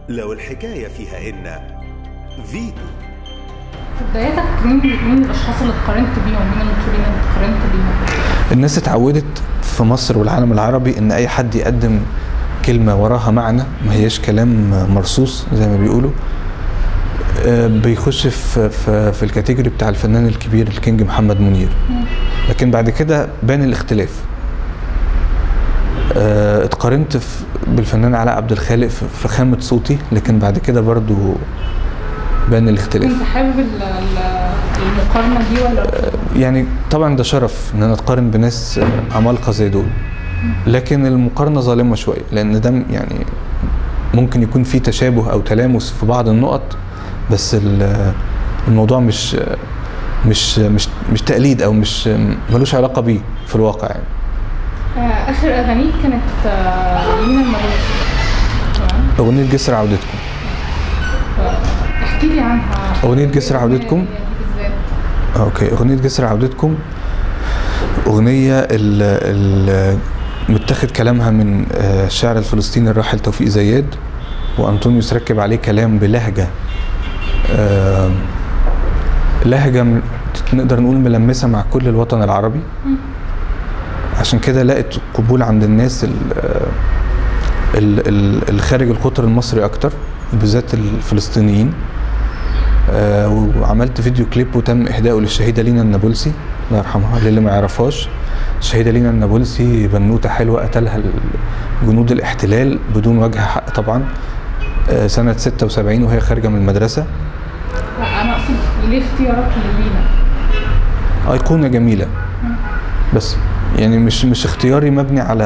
لو الحكاية فيها إن فيتو في بداياتك مين مين الاشخاص اللي اتقارنت بيهم مين المطربين اللي اتقارنت بيهم الناس اتعودت في مصر والعالم العربي ان اي حد يقدم كلمه وراها معنى ما هياش كلام مرصوص زي ما بيقولوا آه، بيخش في في, في الكاتيجوري بتاع الفنان الكبير الكينج محمد منير لكن بعد كده بان الاختلاف آه، اتقارنت في- بالفنان علاء عبد الخالق في في خامه صوتي لكن بعد كده برضو بان الاختلاف كنت حابب ال- ال- المقارنه دي ولا يعني طبعا ده شرف ان انا اتقارن بناس عمالقه زي دول لكن المقارنه ظالمه شويه لان ده يعني ممكن يكون في تشابه او تلامس في بعض النقط بس ال- الموضوع مش مش مش مش تقليد او مش ملوش علاقه بيه في الواقع يعني آه، اخر اغانيك كانت آه، لينا المدرسه تمام اغنيه جسر عودتكم احكي لي عنها أغنية جسر عودتكم؟ هي دي بالذات اوكي اغنيه جسر عودتكم اغنيه ال ال متاخد كلامها من آه، الشاعر الفلسطيني الراحل توفيق زياد وانطونيوس ركب عليه كلام بلهجه آه، لهجه م- نقدر نقول ملمسه مع كل الوطن العربي عشان كده لقت قبول عند الناس ال- ال- ال- الخارج القطر المصري اكتر بالذات الفلسطينيين آه، وعملت فيديو كليب وتم اهدائه للشهيده لينا النابلسي الله يرحمها للي ما يعرفهاش الشهيده لينا النابلسي بنوته حلوه قتلها ال- جنود الاحتلال بدون وجه حق طبعا آه، سنه 76 وهي خارجه من المدرسه لا انا اقصد ليه اختيارك للينا ايقونه جميله بس يعني مش مش اختياري مبني على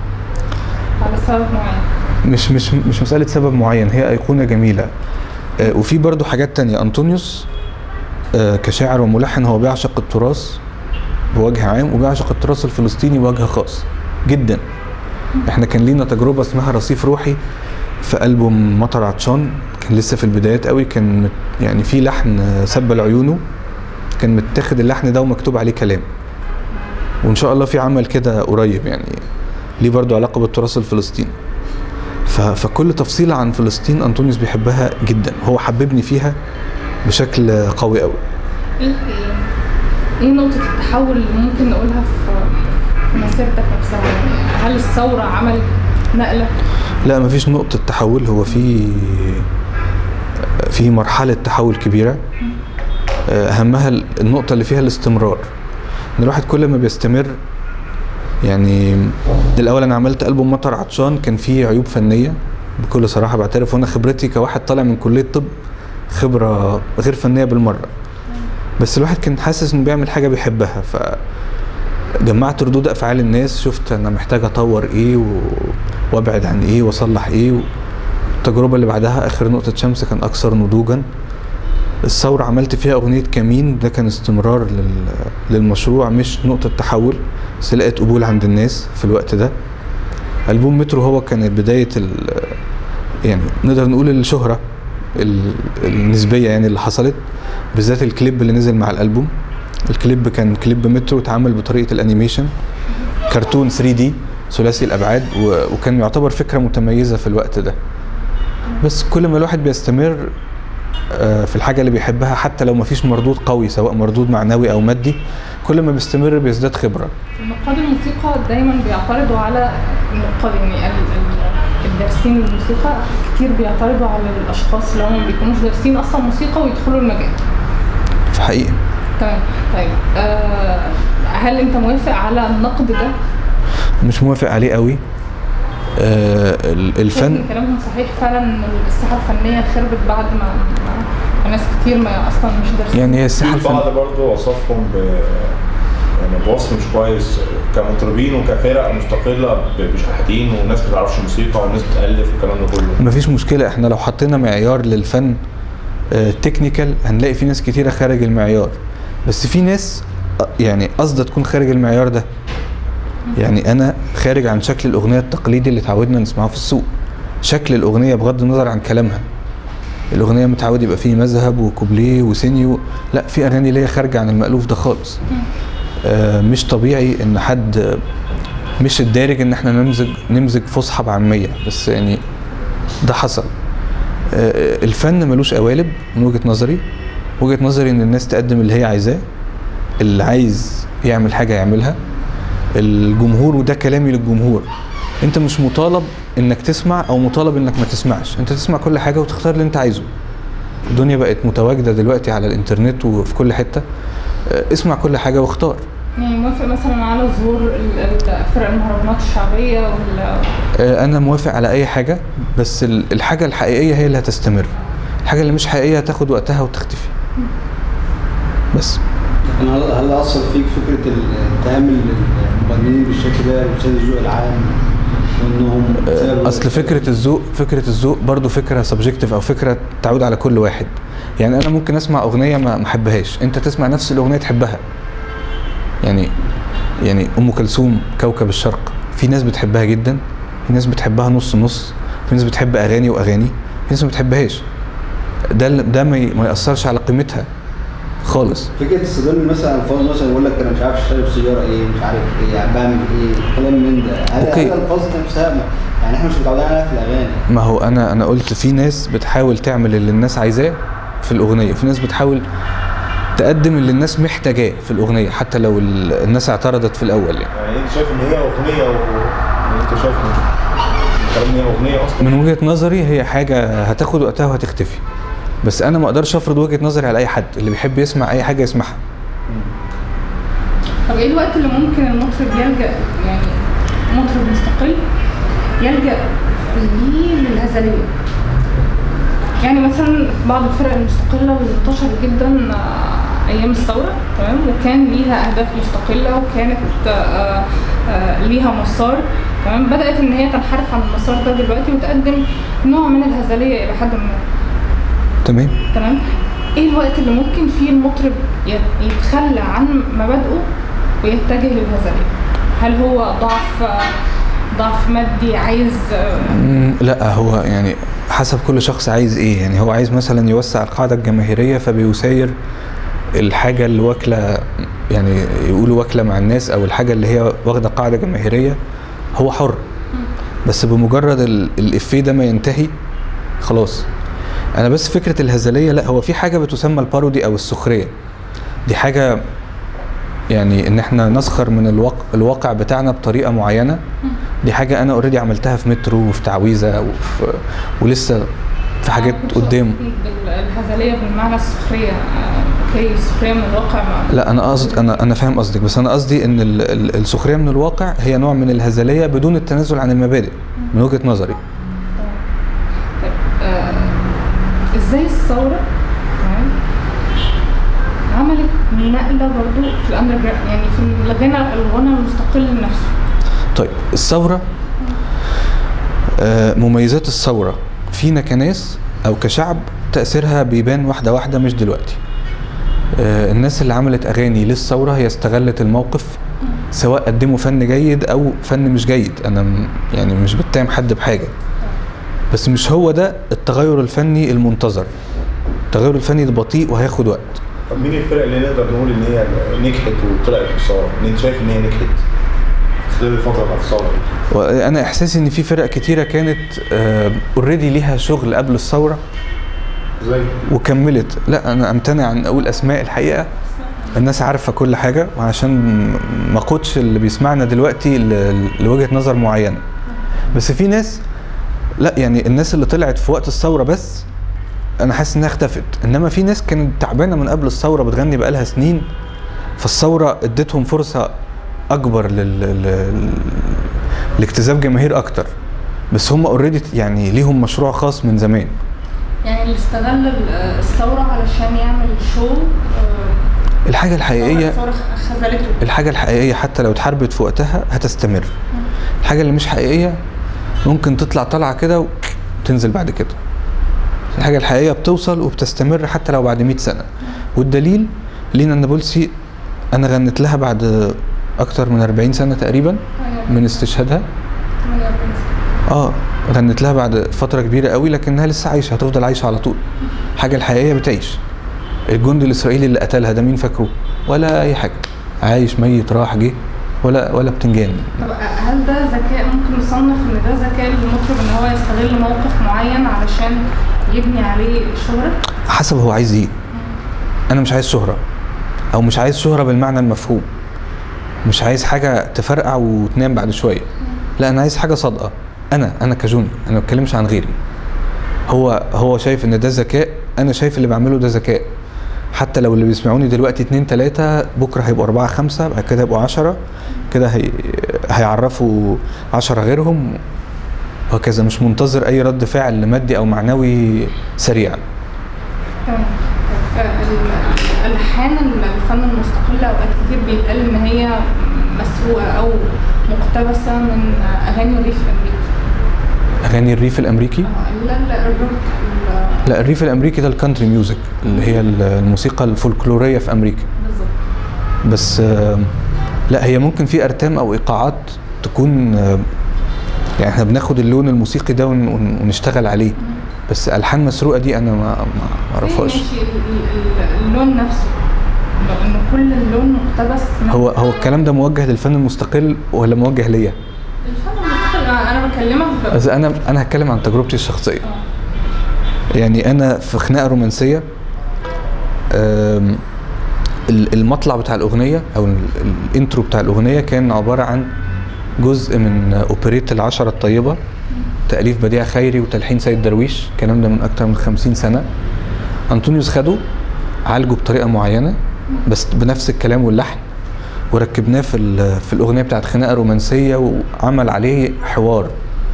على سبب معين مش مش مش مسألة سبب معين هي أيقونة جميلة آه، وفي برضو حاجات تانية أنطونيوس آه، كشاعر وملحن هو بيعشق التراث بوجه عام وبيعشق التراث الفلسطيني بوجه خاص جدا احنا كان لينا تجربة اسمها رصيف روحي في ألبوم مطر عطشان كان لسه في البدايات قوي كان مت- يعني في لحن آه، سبل عيونه كان متاخد اللحن ده ومكتوب عليه كلام وان شاء الله في عمل كده قريب يعني ليه برضو علاقة بالتراث الفلسطيني ف- فكل تفصيلة عن فلسطين أنطونيوس بيحبها جدا هو حببني فيها بشكل قوي قوي ايه ايه نقطة التحول اللي ممكن نقولها في في مسيرتك نفسها يعني هل الثورة عملت نقلة لا مفيش نقطة تحول هو في في مرحلة تحول كبيرة أهمها النقطة اللي فيها الاستمرار إن الواحد كل ما بيستمر يعني الأول أنا عملت ألبوم مطر عطشان كان فيه عيوب فنية بكل صراحة بعترف وأنا خبرتي كواحد طالع من كلية طب خبرة غير فنية بالمرة بس الواحد كان حاسس إنه بيعمل حاجة بيحبها ف جمعت ردود افعال الناس شفت انا محتاج اطور ايه و... وابعد عن ايه واصلح ايه و... التجربه اللي بعدها اخر نقطه شمس كان اكثر نضوجا الثوره عملت فيها اغنيه كمين ده كان استمرار لل... للمشروع مش نقطه تحول بس لقيت قبول عند الناس في الوقت ده البوم مترو هو كان بدايه ال... يعني نقدر نقول الشهره ال... النسبيه يعني اللي حصلت بالذات الكليب اللي نزل مع الالبوم الكليب كان كليب مترو اتعمل بطريقه الانيميشن كرتون 3 دي ثلاثي الابعاد و- وكان يعتبر فكره متميزه في الوقت ده بس كل ما الواحد بيستمر آه، في الحاجه اللي بيحبها حتى لو مفيش مردود قوي سواء مردود معنوي او مادي كل ما بيستمر بيزداد خبره نقاد الموسيقى دايما بيعترضوا على النقاد يعني ال- ال- الدارسين الموسيقى كتير بيعترضوا على الاشخاص اللي هم ما بيكونوش دارسين اصلا موسيقى ويدخلوا المجال في حقيقه تمام طيب آه هل انت موافق على النقد ده؟ مش موافق عليه قوي آه، ال- شايف الفن إن كلامهم صحيح فعلا إن الساحه الفنيه خربت بعد ما ما- ما ناس كتير ما اصلا مش دارسين يعني هي الساحه الفن البعض برضه وصفهم ب يعني بوصف مش كويس كمطربين وكفرق مستقله ب- بشحاتين وناس ما تعرفش موسيقى وناس بتالف والكلام ده كله مفيش مشكلة احنا لو حطينا معيار للفن تكنيكال هنلاقي في ناس كتيرة خارج المعيار بس في ناس آه، يعني قصدها تكون خارج المعيار ده يعني انا خارج عن شكل الاغنية التقليدي اللي اتعودنا نسمعه في السوق شكل الاغنية بغض النظر عن كلامها الاغنية متعود يبقى فيه مذهب وكوبليه وسينيو لا في اغاني اللي هي خارجة عن المألوف ده خالص آه، مش طبيعي ان حد آه، مش الدارج ان احنا نمزج نمزج فصحى بعامية بس يعني ده حصل آه، الفن ملوش قوالب من وجهه نظري وجهه نظري ان الناس تقدم اللي هي عايزاه اللي عايز يعمل حاجه يعملها الجمهور وده كلامي للجمهور انت مش مطالب انك تسمع او مطالب انك ما تسمعش انت تسمع كل حاجه وتختار اللي انت عايزه الدنيا بقت متواجده دلوقتي على الانترنت وفي كل حته آه، اسمع كل حاجه واختار يعني موافق مثلا على ظهور ال- ال- فرق المهرجانات الشعبيه وال آه، انا موافق على اي حاجه بس ال- الحاجه الحقيقيه هي اللي هتستمر الحاجه اللي مش حقيقيه هتاخد وقتها وتختفي بس لكن هل هل اثر فيك فكره الاتهام المغنيين بالشكل ده بسبب الذوق العام وانهم بسبب- اصل فكره الذوق فكره الذوق برضو فكره سبجكتيف او فكره تعود على كل واحد يعني انا ممكن اسمع اغنيه ما ما احبهاش انت تسمع نفس الاغنيه تحبها يعني يعني ام كلثوم كوكب الشرق في ناس بتحبها جدا في ناس بتحبها نص نص في ناس بتحب اغاني واغاني في ناس ما بتحبهاش ده ده ما ي- ما ياثرش على قيمتها خالص فكره استخدام مثلا الفاظ مثلا يقول لك انا مش عارف شارب سيجاره ايه مش عارف ايه يعني بعمل ايه كلام من ده هل أوكي. هل الالفاظ دي نفسها ما- يعني احنا مش متعودين عليها في الاغاني ما هو انا انا قلت في ناس بتحاول تعمل اللي الناس عايزاه في الاغنيه في ناس بتحاول تقدم اللي الناس محتاجاه في الاغنيه حتى لو ال- الناس اعترضت في الاول يعني يعني انت شايف ان هي اغنيه و... انت شايف ان الكلام ان هي اغنيه اصلا من وجهه نظري هي حاجه هتاخد وقتها وهتختفي بس انا ما اقدرش افرض وجهه نظري على اي حد اللي بيحب يسمع اي حاجه يسمعها طب ايه الوقت اللي ممكن المطرب يلجا يعني مطرب مستقل يلجا ليه للهزليه يعني مثلا بعض الفرق المستقله واللي انتشرت جدا آه، ايام الثوره تمام وكان ليها اهداف مستقله وكانت آه، آه، ليها مسار تمام بدات ان هي تنحرف عن المسار ده دلوقتي وتقدم نوع من الهزليه الى حد ما تمام تمام ايه الوقت اللي ممكن فيه المطرب يت- يتخلى عن مبادئه ويتجه للهزلية هل هو ضعف ضعف مادي عايز مم، لا هو يعني حسب كل شخص عايز ايه يعني هو عايز مثلا يوسع القاعده الجماهيريه فبيسير الحاجه اللي واكله يعني يقولوا واكله مع الناس او الحاجه اللي هي واخده قاعده جماهيريه هو حر بس بمجرد ال- الافيه ده ما ينتهي خلاص انا بس فكره الهزليه لا هو في حاجه بتسمى البارودي او السخريه دي حاجه يعني ان احنا نسخر من الواقع, الواقع بتاعنا بطريقه معينه دي حاجه انا اوريدي عملتها في مترو وفي تعويذه وفي ولسه في حاجات قدام الهزلية بالمعنى السخرية آه، اوكي السخرية من الواقع ما لا انا قصد انا انا فاهم قصدك بس انا قصدي ان ال- ال- السخريه من الواقع هي نوع من الهزليه بدون التنازل عن المبادئ من وجهه نظري طيب آه، ازاي الثورة تمام عملت نقلة برضو في الاندر يعني في الغنى الغنى المستقل نفسه طيب الثوره آه، مميزات الثوره فينا كناس او كشعب تاثيرها بيبان واحده واحده مش دلوقتي آه، الناس اللي عملت اغاني للثوره هي استغلت الموقف سواء قدموا فن جيد او فن مش جيد انا م- يعني مش بتهم حد بحاجه بس مش هو ده التغير الفني المنتظر التغير الفني ده بطيء وهياخد وقت طب مين الفرق اللي نقدر نقول ان هي نجحت وطلعت بخساره؟ ان انت شايف ان هي نجحت خلال الفتره بتاعت الثوره دي؟ وانا احساسي ان في فرق كتيره كانت اوريدي ليها شغل قبل الثوره زي وكملت لا انا امتنع عن اقول اسماء الحقيقه الناس عارفه كل حاجه وعشان ما اقودش اللي بيسمعنا دلوقتي ل- لوجهه نظر معينه بس في ناس لا يعني الناس اللي طلعت في وقت الثوره بس انا حاسس انها اختفت انما في ناس كانت تعبانه من قبل الثوره بتغني بقالها سنين فالثوره ادتهم فرصه اكبر لل... لل... لاكتساب جماهير اكتر بس هم اوريدي يعني ليهم مشروع خاص من زمان يعني اللي استغل ال- آه، الثورة علشان يعمل شو آه، الحاجه الحقيقيه الثورة خذلته الحاجة الحقيقية حتى لو اتحاربت في وقتها هتستمر الحاجة اللي مش حقيقية ممكن تطلع طلعة كده وتنزل بعد كده الحاجة الحقيقية بتوصل وبتستمر حتى لو بعد 100 سنة والدليل لينا النابلسي أنا غنت لها بعد أكتر من 40 سنة تقريبا من استشهادها 48 سنة. اه غنت لها بعد فترة كبيرة قوي لكنها لسه عايشة هتفضل عايشة على طول الحاجة الحقيقية بتعيش الجندي الإسرائيلي اللي قتلها ده مين فاكره ولا أي حاجة عايش ميت راح جه ولا ولا بتنجان طب هل ده ذكاء ممكن نصنف ان ده ذكاء للمطرب ان هو يستغل موقف معين علشان يبني عليه شهرة؟ حسب هو عايز ايه انا مش عايز شهرة او مش عايز شهرة بالمعنى المفهوم مش عايز حاجة تفرقع وتنام بعد شوية لا انا عايز حاجة صادقة انا انا كجوني انا ما بتكلمش عن غيري هو هو شايف ان ده ذكاء انا شايف اللي بعمله ده ذكاء حتى لو اللي بيسمعوني دلوقتي اتنين تلاتة بكرة هيبقوا أربعة خمسة بعد كده يبقوا عشرة كده هي هيعرفوا عشرة غيرهم وهكذا مش منتظر أي رد فعل مادي أو معنوي سريع تمام طب، آه، ال- الالحان الفن المستقل اوقات كتير بيتقال ان هي مسروقه او مقتبسه من اغاني الريف الامريكي أغاني الريف الأمريكي آه، لا لا الروك ال- لا الريف الأمريكي ده الكانتري ميوزك اللي هي الموسيقى الفولكلورية في أمريكا بالظبط بس آه، لا هي ممكن في ارتام او ايقاعات تكون آه، يعني احنا بناخد اللون الموسيقي ده ون- ون- ونشتغل عليه بس الحان مسروقه دي انا ما ما ما اعرفهاش ماشي ال- ال- ال- اللون نفسه ان كل اللون مقتبس من هو هو الكلام ده موجه للفن المستقل ولا موجه ليا الفن المستقل انا بكلمك ب- بس انا انا هتكلم عن تجربتي الشخصيه آه. يعني انا في خناقه رومانسيه آم، ال- المطلع بتاع الاغنيه او ال- الانترو بتاع الاغنيه كان عباره عن جزء من اوبريت العشرة الطيبة تأليف بديع خيري وتلحين سيد درويش الكلام ده من أكتر من خمسين سنة أنطونيوس خده عالجه بطريقة معينة بس بنفس الكلام واللحن وركبناه في ال- في الأغنية بتاعت خناقة رومانسية وعمل عليه حوار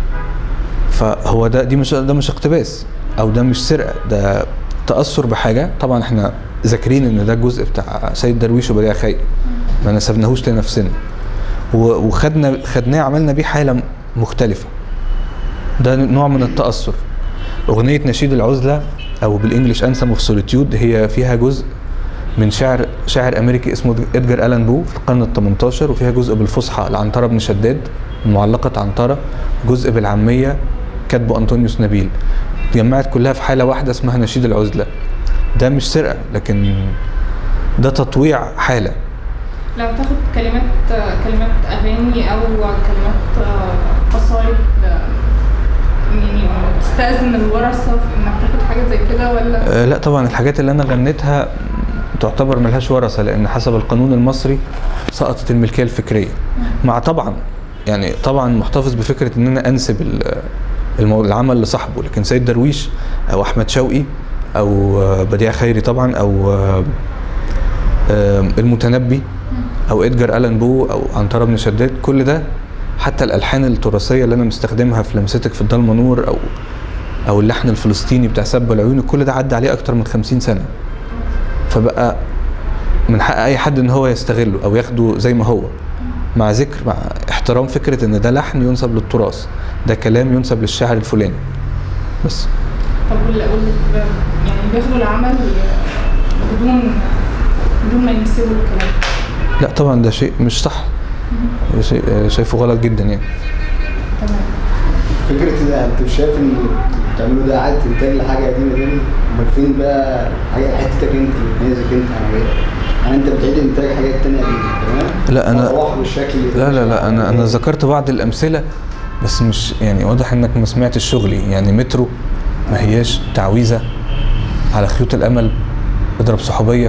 فهو ده دي مش ده مش اقتباس او ده مش سرقه ده تاثر بحاجه طبعا احنا ذاكرين ان ده الجزء بتاع سيد درويش وبديع خيري ما نسبناهوش لنفسنا و- وخدنا خدناه عملنا بيه حاله مختلفه ده نوع من التاثر اغنيه نشيد العزله او بالانجلش انسم اوف سوليتيود هي فيها جزء من شعر شاعر امريكي اسمه ادجار الان بو في القرن ال 18 وفيها جزء بالفصحى لعنتره بن شداد معلقه عنتره جزء بالعاميه كاتبه انطونيوس نبيل اتجمعت كلها في حاله واحده اسمها نشيد العزله ده مش سرقه لكن ده تطويع حاله لو تاخد كلمات كلمات اغاني او كلمات قصايد يعني تستأذن الورثة في انك تاخد حاجة زي كده ولا آه، لا طبعا الحاجات اللي انا غنيتها تعتبر ملهاش ورثه لان حسب القانون المصري سقطت الملكيه الفكريه مع طبعا يعني طبعا محتفظ بفكره ان انا انسب ال- المو- العمل لصاحبه لكن سيد درويش او احمد شوقي او آه، بديع خيري طبعا او آه، آه، المتنبي او ادجار الان بو او عنتره بن شداد كل ده حتى الالحان التراثيه اللي انا مستخدمها في لمستك في الضلمه نور او او اللحن الفلسطيني بتاع سب العيون كل ده عدى عليه اكتر من خمسين سنه فبقى من حق اي حد ان هو يستغله او ياخده زي ما هو مع ذكر مع احترام فكره ان ده لحن ينسب للتراث ده كلام ينسب للشاعر الفلاني بس طب وال وال- يعني بياخدوا العمل بدون بدون ما ينسبوا الكلام لا طبعا ده شيء مش صح ده شيء آه، شايفه غلط جدا يعني تمام فكرة ده انت مش شايف ان اللي بتعمله ده اعادة انتاج لحاجة قديمة تاني؟ امال فين بقى حاجة حتتك انت اللي بتميزك انت عن غيرك؟ يعني انت بتعيد انتاج حاجات تانية قديمة تمام؟ لا، أنا- أرواح بالشكل لا لا لا انا انا ذكرت بعض الامثله بس مش يعني واضح انك ما سمعتش شغلي يعني مترو ما هياش تعويذه على خيوط الامل اضرب صحوبيه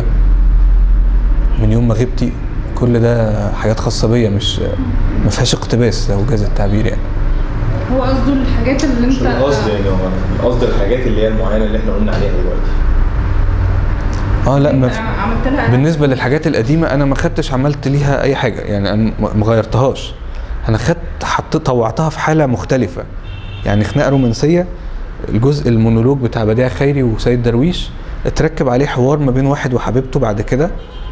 من يوم ما غبتي كل ده حاجات خاصه بيا مش ما فيهاش اقتباس لو جاز التعبير يعني هو قصده الحاجات اللي مش انت القصد يعني هو القصد الحاجات اللي هي المعينه اللي احنا قلنا عليها دلوقتي اه لا ما انت في عملت لها بالنسبه للحاجات القديمه انا ما خدتش عملت ليها اي حاجه يعني انا ما- ما غيرتهاش انا خدت حطيت طوعتها في حاله مختلفه يعني خناقه رومانسيه الجزء المونولوج بتاع بديع خيري وسيد درويش اتركب عليه حوار ما بين واحد وحبيبته بعد كده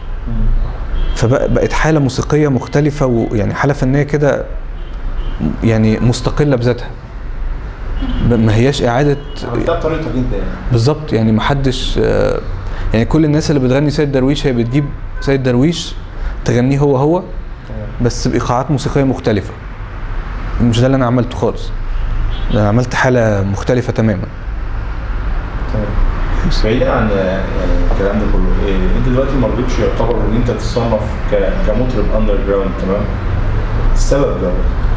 فبقت حاله موسيقيه مختلفه ويعني حاله فنيه كده يعني مستقله بذاتها ب- ما هياش اعاده عملتها بطريقتك انت يعني بالظبط يعني محدش آه، يعني كل الناس اللي بتغني سيد درويش هي بتجيب سيد درويش تغنيه هو هو بس بايقاعات موسيقيه مختلفه مش ده اللي انا عملته خالص ده انا عملت حاله مختلفه تماما تمام بعيدا عن يعني الكلام ده كله إيه انت دلوقتي ما رضيتش يعتبر ان انت تصنف ك- كمطرب اندر جراوند تمام السبب ده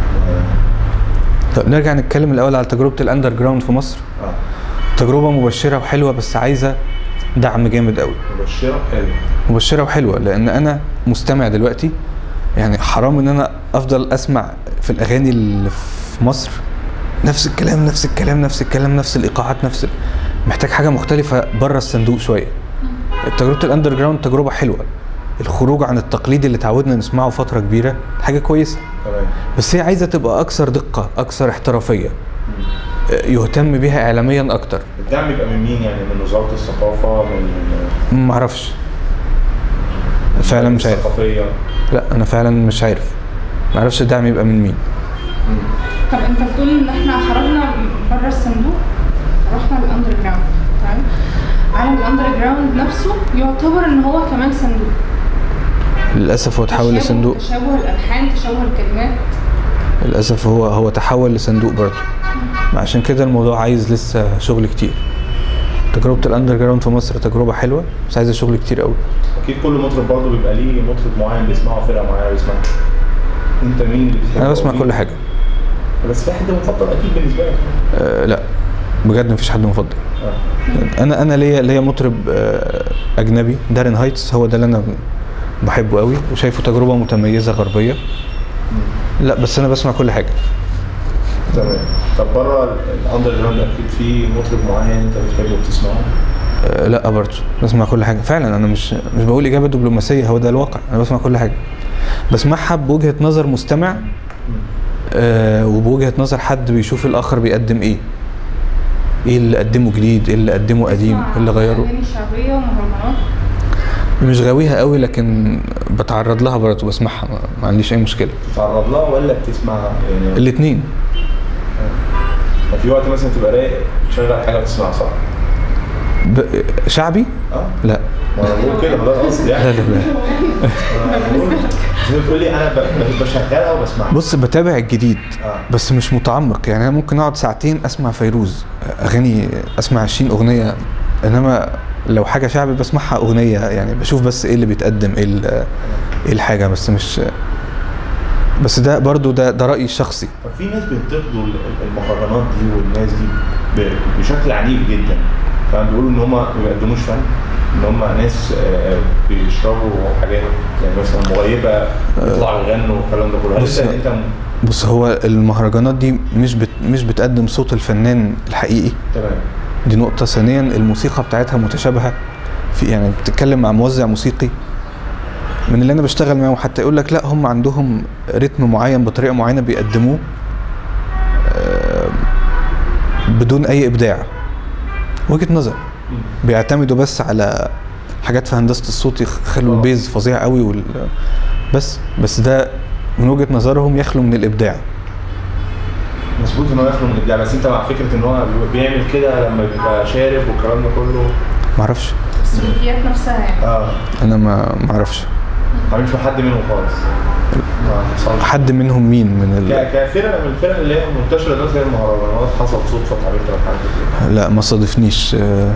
طب نرجع نتكلم الاول على تجربه الاندر جراوند في مصر اه تجربه مبشره وحلوه بس عايزه دعم جامد قوي مبشره حلو مبشره وحلوه لان انا مستمع دلوقتي يعني حرام ان انا افضل اسمع في الاغاني اللي في مصر نفس الكلام نفس الكلام نفس الكلام نفس الايقاعات نفس ال... محتاج حاجه مختلفه بره الصندوق شويه تجربه الاندر جراوند تجربه حلوه الخروج عن التقليد اللي تعودنا نسمعه فتره كبيره حاجه كويسه تمام بس هي عايزه تبقى اكثر دقه اكثر احترافيه يهتم بيها اعلاميا اكتر الدعم يبقى من مين يعني من وزاره الثقافه من ما اعرفش فعلا مش عارف الثقافيه لا انا فعلا مش عارف ما اعرفش الدعم يبقى من مين طب انت بتقول ان احنا خرجنا بره الصندوق رحنا للاندر جراوند تمام عالم الاندر جراوند نفسه يعتبر ان هو كمان صندوق للاسف هو تحول تشابه- لصندوق تشابه الالحان تشابه الكلمات للاسف هو هو تحول لصندوق برضه عشان كده الموضوع عايز لسه شغل كتير تجربه الاندر جراوند في مصر تجربه حلوه بس عايزه شغل كتير قوي اكيد كل مطرب برضه بيبقى ليه مطرب معين بيسمعه فرقه معينه بيسمعها انت مين اللي بتحبه انا بسمع أو كل مين- حاجه بس في حد مفضل اكيد بالنسبه لك أه لا بجد مفيش حد مفضل اه انا انا ليا ليا مطرب آه، اجنبي دارين هايتس هو ده اللي انا بحبه قوي وشايفه تجربه متميزه غربيه لا بس انا بسمع كل حاجه تمام طب بره الاندر جراوند اكيد في مطرب معين انت بتحبه وبتسمعه أه لا برضه بسمع كل حاجه فعلا انا مش مش بقول اجابه دبلوماسيه هو ده الواقع انا بسمع كل حاجه بسمعها بوجهه نظر مستمع أه وبوجهه نظر حد بيشوف الاخر بيقدم ايه ايه اللي قدمه جديد ايه اللي قدمه قديم ايه اللي غيره اغاني شعبيه ومهرجانات مش غاويها قوي لكن بتعرض لها برضه بسمعها ما- ما عنديش اي مشكله بتتعرض لها ولا بتسمعها يعني الاثنين في وقت مثلا تبقى رايق تشغل حاجه بتسمعها صح؟ ب... شعبي اه لا ما انا بقول كده ما ده قصدي لا يعني لا لا أنا بقول- زي ما بتقول لي انا ب- ب- بشغلها وبسمعها بص بتابع الجديد آه. بس مش متعمق يعني انا ممكن اقعد ساعتين اسمع فيروز اغاني اسمع 20 اغنيه انما لو حاجه شعبي بسمعها اغنيه يعني بشوف بس ايه اللي بيتقدم ايه ال- ايه الحاجه بس مش بس ده برضو ده ده رايي الشخصي طب في ناس بينتقدوا ال- ال- المهرجانات دي والناس دي ب- بشكل عنيف جدا فاهم بيقولوا ان هم ما بيقدموش فن ان هم ناس آه، بيشربوا حاجات يعني مثلا مغيبه يطلعوا يغنوا والكلام ده كله هل بص- انت انت م- بص هو المهرجانات دي مش بت مش بتقدم صوت الفنان الحقيقي تمام دي نقطة ثانيا الموسيقى بتاعتها متشابهة في يعني بتتكلم مع موزع موسيقي من اللي انا بشتغل معاهم حتى يقول لك لا هم عندهم رتم معين بطريقة معينة بيقدموه آه، بدون اي ابداع وجهة نظر بيعتمدوا بس على حاجات في هندسة الصوت يخلوا آه. البيز فظيع قوي وال... بس بس ده من وجهة نظرهم يخلو من الابداع مظبوط ان هو يخلو من الابداع بس انت مع فكره ان هو بيعمل كده لما بيبقى شارب والكلام ده كله معرفش السلوكيات نفسها يعني اه انا ما معرفش ما عملش حد منهم خالص ما حصلش حد منهم مين من ال... ك- كفرقه من الفرق اللي هي منتشره دلوقتي زي المهرجانات حصل صدفه اتعملت لك حاجه كده لا ما صادفنيش آه،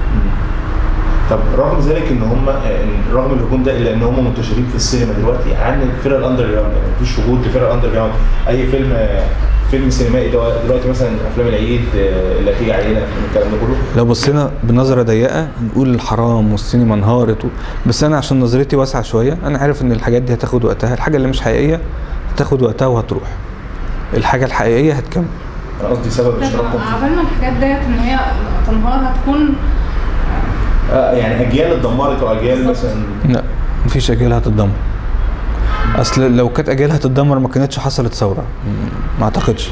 طب رغم ذلك ان هم إن رغم الهجوم ده الا ان هم منتشرين في السينما دلوقتي عن الفرق الاندر جراوند يعني مفيش وجود لفرق الاندر جراوند اي فيلم فيلم سينمائي دلوقتي دلوقتي مثلا افلام العيد آه، اللي هتيجي علينا الكلام ده كله لو بصينا بنظرة ضيقة نقول الحرام والسينما انهارت و... بس أنا عشان نظرتي واسعة شوية أنا عارف إن الحاجات دي هتاخد وقتها الحاجة اللي مش حقيقية هتاخد وقتها وهتروح الحاجة الحقيقية هتكمل انا قصدي سبب طب اشتراكهم فيه. عبال ما الحاجات ديت ان هي تنهار هتكون آه يعني اجيال اتدمرت واجيال بالظبط. مثلا لا مفيش أجيال هتتدمر أصل لو كانت أجيال هتتدمر ما كانتش حصلت ثورة م- ما أعتقدش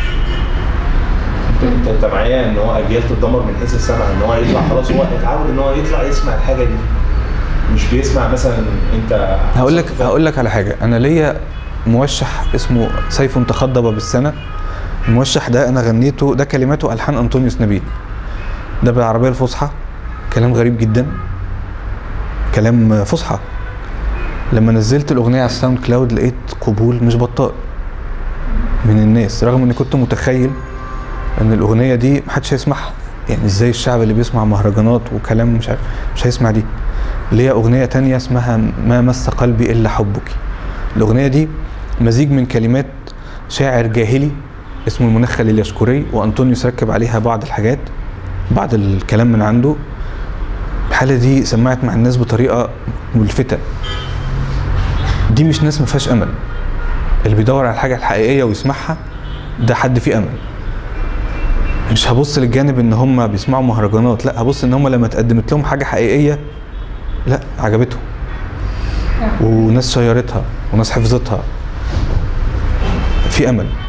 انت انت معايا ان هو اجيال تتدمر من حيث السمع ان هو يطلع خلاص هو اتعود ان هو يطلع يسمع الحاجه دي مش بيسمع مثلا انت هقول لك هقول لك على حاجة أنا ليا موشح اسمه سيف تخضب بالسنة الموشح ده أنا غنيته ده كلماته ألحان أنطونيوس نبيل ده بالعربية الفصحى كلام غريب جدا كلام فصحى لما نزلت الأغنية على الساوند كلاود لقيت قبول مش بطال من الناس رغم إني كنت متخيل إن الأغنية دي محدش هيسمعها يعني إزاي الشعب اللي بيسمع مهرجانات وكلام مش عارف مش هيسمع دي ليا أغنية تانية اسمها ما مس قلبي إلا حبك الأغنية دي مزيج من كلمات شاعر جاهلي اسمه المنخل اليشكري وانطونيوس ركب عليها بعض الحاجات بعض الكلام من عنده الحاله دي سمعت مع الناس بطريقه ملفته دي مش ناس ما فيهاش امل اللي بيدور على الحاجه الحقيقيه ويسمعها ده حد فيه امل مش هبص للجانب ان هم بيسمعوا مهرجانات لا هبص ان هم لما اتقدمت لهم حاجه حقيقيه لا عجبتهم وناس شيرتها وناس حفظتها في امل